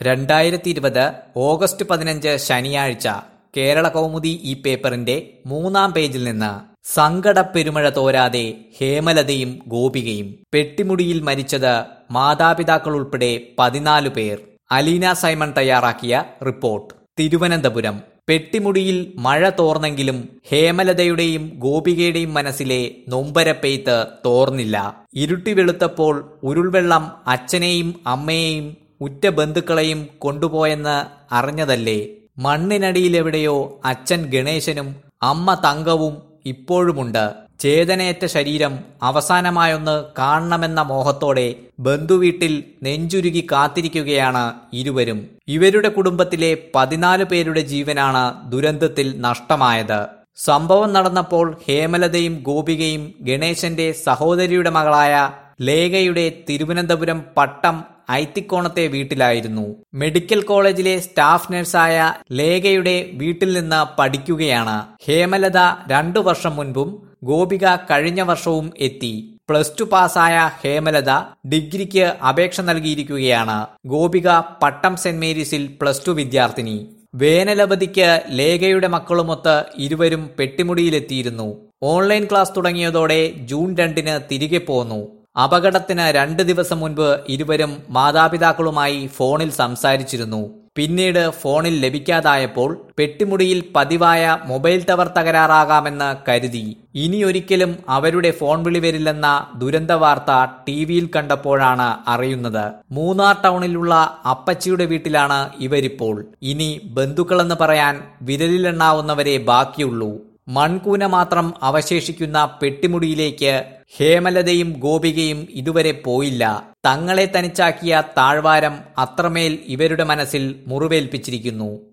രണ്ടായിരത്തി ഇരുപത് ഓഗസ്റ്റ് പതിനഞ്ച് ശനിയാഴ്ച കേരള കൗമുദി ഈ പേപ്പറിന്റെ മൂന്നാം പേജിൽ നിന്ന് സങ്കട പെരുമഴ തോരാതെ ഹേമലതയും ഗോപികയും പെട്ടിമുടിയിൽ മരിച്ചത് മാതാപിതാക്കൾ ഉൾപ്പെടെ പതിനാലു പേർ അലീന സൈമൺ തയ്യാറാക്കിയ റിപ്പോർട്ട് തിരുവനന്തപുരം പെട്ടിമുടിയിൽ മഴ തോർന്നെങ്കിലും ഹേമലതയുടെയും ഗോപികയുടെയും മനസ്സിലെ നൊമ്പരപ്പെയ്ത്ത് തോർന്നില്ല ഇരുട്ടി വെളുത്തപ്പോൾ ഉരുൾവെള്ളം അച്ഛനെയും അമ്മയെയും ഉറ്റ ബന്ധുക്കളെയും കൊണ്ടുപോയെന്ന് അറിഞ്ഞതല്ലേ മണ്ണിനടിയിലെവിടെയോ അച്ഛൻ ഗണേശനും അമ്മ തങ്കവും ഇപ്പോഴുമുണ്ട് ചേതനയറ്റ ശരീരം അവസാനമായൊന്ന് കാണണമെന്ന മോഹത്തോടെ ബന്ധുവീട്ടിൽ നെഞ്ചുരുകി കാത്തിരിക്കുകയാണ് ഇരുവരും ഇവരുടെ കുടുംബത്തിലെ പതിനാല് പേരുടെ ജീവനാണ് ദുരന്തത്തിൽ നഷ്ടമായത് സംഭവം നടന്നപ്പോൾ ഹേമലതയും ഗോപികയും ഗണേശന്റെ സഹോദരിയുടെ മകളായ ലേഖയുടെ തിരുവനന്തപുരം പട്ടം ഐത്തിക്കോണത്തെ വീട്ടിലായിരുന്നു മെഡിക്കൽ കോളേജിലെ സ്റ്റാഫ് നഴ്സായ ലേഖയുടെ വീട്ടിൽ നിന്ന് പഠിക്കുകയാണ് ഹേമലത രണ്ടു വർഷം മുൻപും ഗോപിക കഴിഞ്ഞ വർഷവും എത്തി പ്ലസ് ടു പാസ്സായ ഹേമലത ഡിഗ്രിക്ക് അപേക്ഷ നൽകിയിരിക്കുകയാണ് ഗോപിക പട്ടം സെന്റ് മേരീസിൽ പ്ലസ് ടു വിദ്യാർത്ഥിനി വേനലവധിക്ക് ലേഖയുടെ മക്കളുമൊത്ത് ഇരുവരും പെട്ടിമുടിയിലെത്തിയിരുന്നു ഓൺലൈൻ ക്ലാസ് തുടങ്ങിയതോടെ ജൂൺ രണ്ടിന് തിരികെ പോന്നു അപകടത്തിന് രണ്ട് ദിവസം മുൻപ് ഇരുവരും മാതാപിതാക്കളുമായി ഫോണിൽ സംസാരിച്ചിരുന്നു പിന്നീട് ഫോണിൽ ലഭിക്കാതായപ്പോൾ പെട്ടിമുടിയിൽ പതിവായ മൊബൈൽ ടവർ തകരാറാകാമെന്ന് കരുതി ഇനിയൊരിക്കലും അവരുടെ ഫോൺ വിളി വരില്ലെന്ന ദുരന്ത വാർത്ത ടി വിയിൽ കണ്ടപ്പോഴാണ് അറിയുന്നത് മൂന്നാർ ടൗണിലുള്ള അപ്പച്ചിയുടെ വീട്ടിലാണ് ഇവരിപ്പോൾ ഇനി ബന്ധുക്കളെന്ന് പറയാൻ വിരലിലെണ്ണാവുന്നവരെ ബാക്കിയുള്ളൂ മൺകൂന മാത്രം അവശേഷിക്കുന്ന പെട്ടിമുടിയിലേക്ക് ഹേമലതയും ഗോപികയും ഇതുവരെ പോയില്ല തങ്ങളെ തനിച്ചാക്കിയ താഴ്വാരം അത്രമേൽ ഇവരുടെ മനസ്സിൽ മുറിവേൽപ്പിച്ചിരിക്കുന്നു